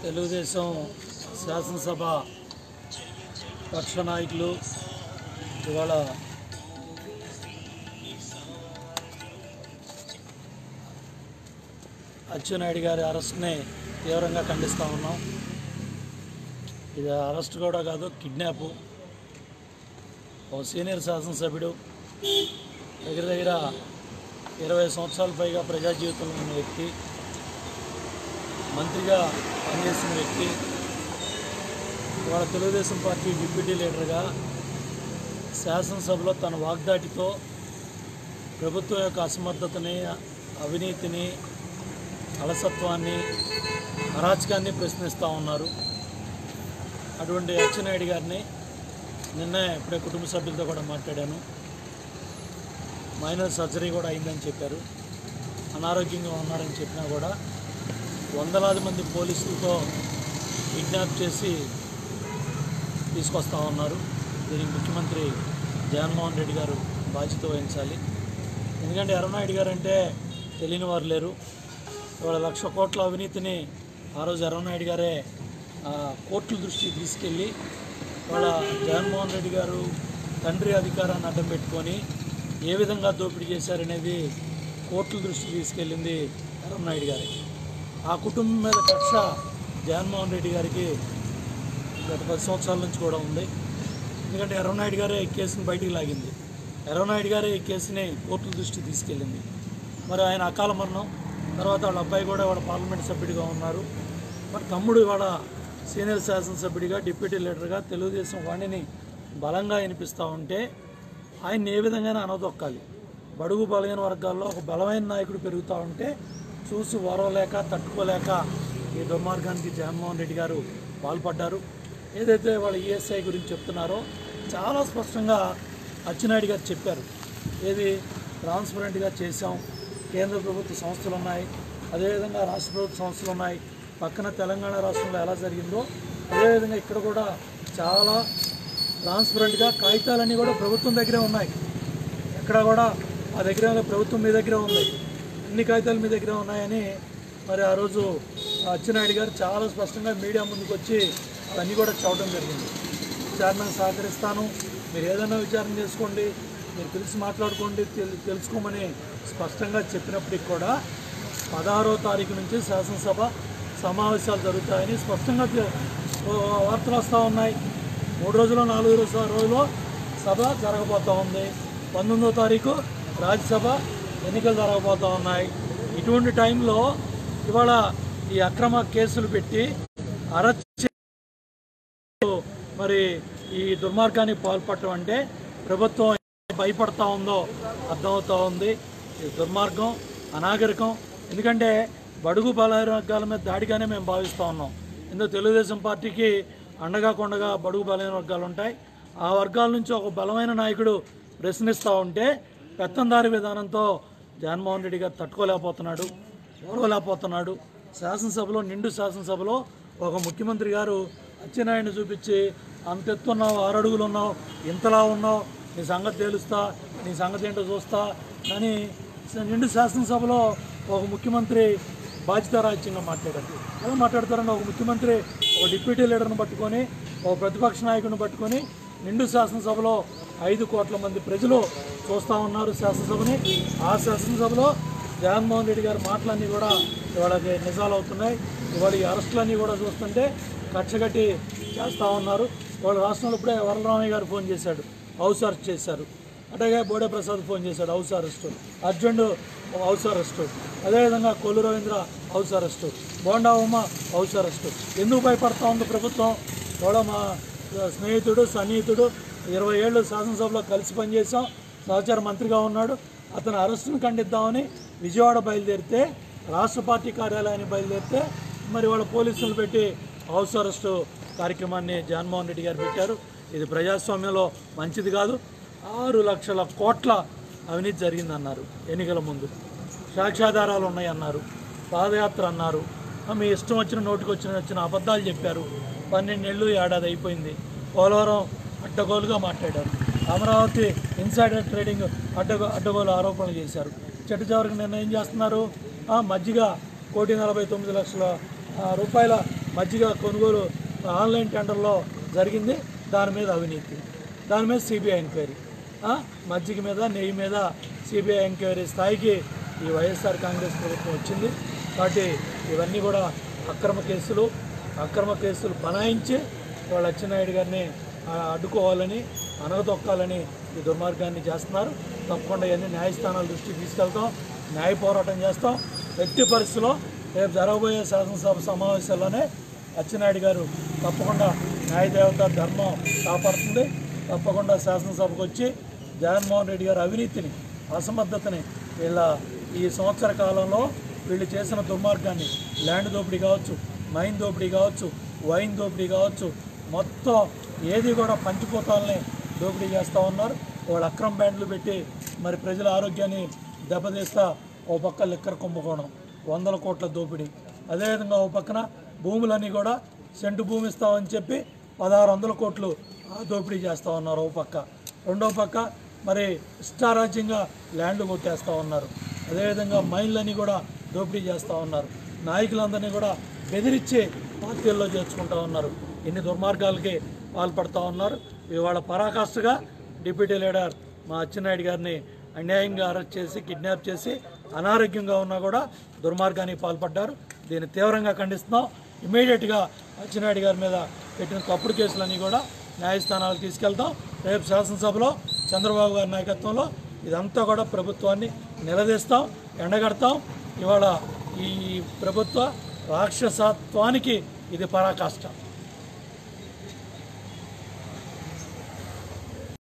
తెలుగుదేశం శాసనసభ పక్ష నాయకులు ఇవాళ అచ్చెన్నాయుడు గారి అరెస్ట్ని తీవ్రంగా ఖండిస్తూ ఉన్నాం ఇది అరెస్ట్ కూడా కాదు కిడ్నాప్ ఓ సీనియర్ శాసనసభ్యుడు దగ్గర దగ్గర ఇరవై సంవత్సరాల పైగా ప్రజా జీవితంలో ఉన్న వ్యక్తి మంత్రిగా పనిచేసిన వ్యక్తి ఇవాళ తెలుగుదేశం పార్టీ డిప్యూటీ లీడర్గా శాసనసభలో తన వాగ్దాటితో ప్రభుత్వం యొక్క అసమర్థతని అవినీతిని అలసత్వాన్ని అరాచకాన్ని ప్రశ్నిస్తూ ఉన్నారు అటువంటి అచ్చెన్నాయుడు గారిని నిన్న ఇప్పుడే కుటుంబ సభ్యులతో కూడా మాట్లాడాను మైనర్ సర్జరీ కూడా అయిందని చెప్పారు అనారోగ్యంగా ఉన్నారని చెప్పినా కూడా వందలాది మంది పోలీసులతో కిడ్నాప్ చేసి తీసుకొస్తా ఉన్నారు దీనికి ముఖ్యమంత్రి జగన్మోహన్ రెడ్డి గారు బాధ్యత వహించాలి ఎందుకంటే ఎర్రనాయుడు గారు అంటే తెలియని వారు లేరు ఇవాళ లక్ష కోట్ల అవినీతిని ఆ రోజు ఎర్రనాయుడు గారే ఆ, కోర్టుల దృష్టికి తీసుకెళ్ళి వాళ్ళ జగన్మోహన్ రెడ్డి గారు తండ్రి అధికారాన్ని అడ్డం పెట్టుకొని ఏ విధంగా దోపిడీ చేశారనేది కోర్టుల దృష్టికి తీసుకెళ్ళింది ఎర్రనాయుడు గారే ఆ కుటుంబం మీద కక్ష జగన్మోహన్ రెడ్డి గారికి గత పది సంవత్సరాల నుంచి కూడా ఉంది ఎందుకంటే ఎర్రనాయుడు గారే ఈ కేసుని బయటికి లాగింది ఎర్రనాయుడు గారే ఈ కేసుని కోర్టుల దృష్టికి తీసుకెళ్ళింది మరి ఆయన అకాల మరణం తర్వాత వాళ్ళ అబ్బాయి కూడా వాళ్ళ పార్లమెంట్ సభ్యుడిగా ఉన్నారు మరి తమ్ముడు ఇవాళ సీనియర్ శాసనసభ్యుడిగా డిప్యూటీ లీడర్గా తెలుగుదేశం వాణిని బలంగా వినిపిస్తూ ఉంటే ఆయన్ని ఏ విధంగా అనదొక్కాలి బడుగు బలహీన వర్గాల్లో ఒక బలమైన నాయకుడు పెరుగుతూ ఉంటే చూసి ఓరవలేక తట్టుకోలేక ఈ దుర్మార్గానికి జగన్మోహన్ రెడ్డి గారు పాల్పడ్డారు ఏదైతే వాళ్ళ ఈఎస్ఐ గురించి చెప్తున్నారో చాలా స్పష్టంగా అచ్చెన్నాయుడు గారు చెప్పారు ఏది ట్రాన్స్పరెంట్గా చేశాం కేంద్ర ప్రభుత్వ సంస్థలు ఉన్నాయి అదేవిధంగా రాష్ట్ర ప్రభుత్వ సంస్థలు ఉన్నాయి పక్కన తెలంగాణ రాష్ట్రంలో ఎలా జరిగిందో అదేవిధంగా ఇక్కడ కూడా చాలా ట్రాన్స్పరెంట్గా కాగితాలన్నీ కూడా ప్రభుత్వం దగ్గరే ఉన్నాయి ఎక్కడ కూడా మా దగ్గర ప్రభుత్వం మీ దగ్గర ఉంది అన్ని కాగితాలు మీ దగ్గర ఉన్నాయని మరి ఆ రోజు అచ్చెన్నాయుడు గారు చాలా స్పష్టంగా మీడియా ముందుకు వచ్చి అవన్నీ కూడా చూడటం జరిగింది విచారణకు సహకరిస్తాను మీరు ఏదైనా విచారణ చేసుకోండి మీరు తెలిసి మాట్లాడుకోండి తెలు తెలుసుకోమని స్పష్టంగా చెప్పినప్పటికి కూడా పదహారో తారీఖు నుంచి శాసనసభ సమావేశాలు జరుగుతాయని స్పష్టంగా తె- ఓ వార్తలు వస్తూ ఉన్నాయి మూడు రోజులు నాలుగు రోజుల రోజులో సభ జరగబోతూ ఉంది పంతొమ్మిదో తారీఖు రాజ్యసభ ఎన్నికలు జరగబోతూ ఉన్నాయి ఇటువంటి టైంలో ఇవాళ ఈ అక్రమ కేసులు పెట్టి అరెస్ట్ మరి ఈ దుర్మార్గానికి పాల్పడటం అంటే ప్రభుత్వం భయపడతా ఉందో అర్థమవుతా ఉంది ఇది దుర్మార్గం అనాగరికం ఎందుకంటే బడుగు బలహీన వర్గాల మీద దాడిగానే మేము భావిస్తూ ఉన్నాం ఎందుకు తెలుగుదేశం పార్టీకి అండగా కొండగా బడుగు బలహీన వర్గాలు ఉంటాయి ఆ వర్గాల నుంచి ఒక బలమైన నాయకుడు ప్రశ్నిస్తూ ఉంటే పెత్తందారి విధానంతో జగన్మోహన్ రెడ్డి గారు తట్టుకోలేకపోతున్నాడు ఓడవలేకపోతున్నాడు శాసనసభలో నిండు శాసనసభలో ఒక ముఖ్యమంత్రి గారు అచ్చెన్నాయుడిని చూపించి అంత ఎత్తున్నావు ఆరు అడుగులు ఉన్నావు ఇంతలా ఉన్నావు నీ సంగతి తేలుస్తా నీ సంగతి ఏంటో చూస్తా అని స- నిండు శాసనసభలో ఒక ముఖ్యమంత్రి బాధ్యతారాజ్యంగా మాట్లాడారు ఎలా మాట్లాడతారంటే ఒక ముఖ్యమంత్రి ఒక డిప్యూటీ లీడర్ని పట్టుకొని ఒక ప్రతిపక్ష నాయకుడిని పట్టుకొని నిండు శాసనసభలో ఐదు కోట్ల మంది ప్రజలు చూస్తూ ఉన్నారు శాసనసభని ఆ శాసనసభలో జగన్మోహన్ రెడ్డి గారి మాటలన్నీ కూడా ఇవాళ నిజాలు అవుతున్నాయి ఇవాళ ఈ అరెస్టులన్నీ కూడా చూస్తుంటే కచ్చగట్టి చేస్తూ ఉన్నారు ఇవాళ రాష్ట్రంలో ఇప్పుడే వరలరామయ్య గారు ఫోన్ చేశాడు హౌస్ అరెస్ట్ చేశారు అట్లాగే బోడే ప్రసాద్ ఫోన్ చేశాడు హౌస్ అరెస్టు అర్జునుడు హౌస్ అరెస్టు అదేవిధంగా Kollu Ravindra house arrest Bonda Uma house arrest ఎందుకు భయపడతా ఉంది ప్రభుత్వం కూడా మా స్నేహితుడు సన్నిహితుడు ఇరవై ఏళ్ళు శాసనసభలో కలిసి పనిచేసాం సహచార మంత్రిగా ఉన్నాడు అతను అరెస్టును ఖండిద్దామని విజయవాడ బయలుదేరితే రాష్ట్ర పార్టీ కార్యాలయాన్ని బయలుదేరితే మరి వాళ్ళ పోలీసులు పెట్టి హౌస్ అరెస్టు కార్యక్రమాన్ని జగన్మోహన్ రెడ్డి గారు పెట్టారు ఇది ప్రజాస్వామ్యంలో మంచిది కాదు ఆరు లక్షల కోట్ల అవినీతి జరిగిందన్నారు ఎన్నికల ముందు సాక్ష్యాధారాలు ఉన్నాయన్నారు పాదయాత్ర అన్నారు ఆ, మీ ఇష్టం వచ్చిన నోటికి వచ్చిన వచ్చిన అబద్ధాలు చెప్పారు పన్నెండేళ్ళు ఏడాది అయిపోయింది పోలవరం అడ్డగోలుగా మాట్లాడారు అమరావతి ఇన్సైడర్ ట్రేడింగ్ అడ్డగో అడ్డగోలు ఆరోపణలు చేశారు చెట్టు చివరికి నిర్ణయం చేస్తున్నారు ఆ, మజ్జిగ కోటి నలభై తొమ్మిది లక్షల ఆ, రూపాయల మజ్జిగ కొనుగోలు ఆన్లైన్ టెండర్లో జరిగింది దాని మీద అవినీతి దాని మీద సిబిఐ ఎంక్వైరీ ఆ, మజ్జిగ మీద నెయ్యి మీద సిబిఐ ఎంక్వైరీ స్థాయికి ఈ వైఎస్ఆర్ కాంగ్రెస్ ప్రభుత్వం వచ్చింది కాబట్టి ఇవన్నీ కూడా అక్రమ కేసులు అక్రమ కేసులు బనాయించి వాళ్ళ అచ్చెన్నాయుడు గారిని ఆ, అడ్డుకోవాలని అనగదొక్కాలని ఈ దుర్మార్గాన్ని చేస్తున్నారు తప్పకుండా ఇవన్నీ న్యాయస్థానాల దృష్టికి తీసుకెళ్తాం న్యాయ పోరాటం చేస్తాం ఎట్టి పరిస్థితిలో రేపు జరగబోయే శాసనసభ సమావేశాల్లోనే అచ్చెన్నాయుడు గారు తప్పకుండా న్యాయదేవత ధర్మం కాపాడుతుంది తప్పకుండా శాసనసభకు వచ్చి జగన్మోహన్ రెడ్డి గారి అవినీతిని అసమర్థతని వీళ్ళ ఈ సంవత్సర కాలంలో వీళ్ళు చేసిన దుర్మార్గాన్ని ల్యాండ్ దోపిడీ కావచ్చు మైన్ దోపిడీ కావచ్చు వైన్ దోపిడీ కావచ్చు మొత్తం ఏది కూడా పంచిపోతాలని దోపిడీ చేస్తూ ఉన్నారు వాళ్ళు అక్రమ బ్యాండ్లు పెట్టి మరి ప్రజల ఆరోగ్యాన్ని దెబ్బతీస్తా ఓ పక్క లిక్కర్ కుంభకోణం వందల కోట్ల దోపిడీ అదేవిధంగా ఓ పక్కన భూములన్నీ కూడా సెంటు భూమి ఇస్తామని చెప్పి పదహారు వందల కోట్లు ఆ దోపిడీ చేస్తూ ఉన్నారు ఓ పక్క రెండో పక్క మరి ఇష్టారాజ్యంగా ల్యాండ్లు కొట్టేస్తూ ఉన్నారు అదేవిధంగా మైన్లన్నీ కూడా దోపిడీ చేస్తూ ఉన్నారు నాయకులందరినీ కూడా బెదిరించి పార్టీల్లో చేర్చుకుంటా ఉన్నారు ఇన్ని దుర్మార్గాలకి పాల్పడుతూ ఉన్నారు ఇవాళ పరాకాష్ఠగా డిప్యూటీ లీడర్ మా అచ్చెన్నాయుడు గారిని అన్యాయంగా అరెస్ట్ చేసి కిడ్నాప్ చేసి అనారోగ్యంగా ఉన్నా కూడా దుర్మార్గానికి పాల్పడ్డారు దీన్ని తీవ్రంగా ఖండిస్తున్నాం ఇమీడియట్గా అచ్చెన్నాయుడు గారి మీద పెట్టిన తప్పుడు కేసులన్నీ కూడా న్యాయస్థానాలకు తీసుకెళ్తాం రేపు శాసనసభలో చంద్రబాబు గారి నాయకత్వంలో ఇదంతా కూడా ప్రభుత్వాన్ని నిలదీస్తాం ఎండగడతాం ఇవాళ ఈ ప్రభుత్వ రాక్షసత్వానికి ఇది పరాకాష్ట